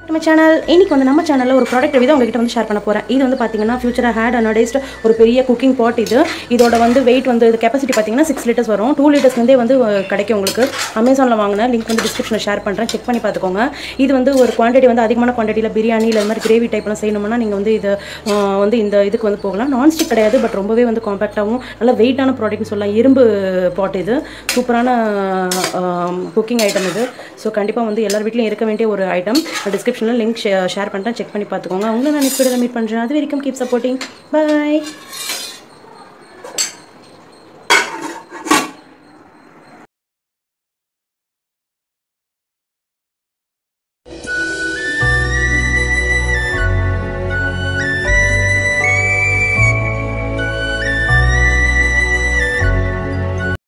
to my channel இன்னைக்கு வந்து நம்ம சேனலில் ஒரு ப்ராடக்ட் ரிவ்யூ உங்ககிட்ட வந்து ஷேர் பண்ண போகிறேன் இது வந்து பார்த்தீங்கன்னா ஃபியூச்சராக ஹேட் அனடைஸ்ட் ஒரு பெரிய குக்கிங் பாட் இது இதோட வந்து வெயிட் வந்து இது கெப்பாசிட்டி பார்த்தீங்கன்னா சிக்ஸ் லிட்டர்ஸ் வரும் டூ லிட்டர்ஸ்லேருந்தே வந்து அஹ், கிடைக்கும் உங்களுக்கு அமேசானில் வாங்கின லிங்க் வந்து டிஸ்கிரிப்ஷனில் ஷேர் பண்ணுறேன் செக் பண்ணி பார்த்துக்கோங்க இது வந்து ஒரு குவான்டிட்டி வந்து அதிகமான குவான்டிட்டியில் பிரியாணி இல்லை இந்த மாதிரி கிரேவி டைப்லாம் செய்யணும்னா நீங்கள் வந்து இது அஹ், வந்து இந்த இதுக்கு வந்து போகலாம் நான்ஸ்டிக் கிடையாது பட் ரொம்பவே வந்து காம்பேக்டாகவும் நல்ல வெயிட்டான ப்ராடக்ட்னு சொல்லலாம் இரும்பு பாட் இது சூப்பரான குக்கிங் ஐட்டம் இது ஸோ கண்டிப்பாக வந்து எல்லார் வீட்லையும் இருக்க வேண்டிய ஒரு ஐட்டம் டிஸ்கிரிப்ஷனில் லிங்க் ஷேர் பண்ணுறேன் செக் பண்ணி பார்த்துக்கோங்க உங்களை நான் நெக்ஸ்ட் வீடியோவில் மீட் பண்ணுறேன் அது வரைக்கும் கீப் சப்போர்ட்டிங் பை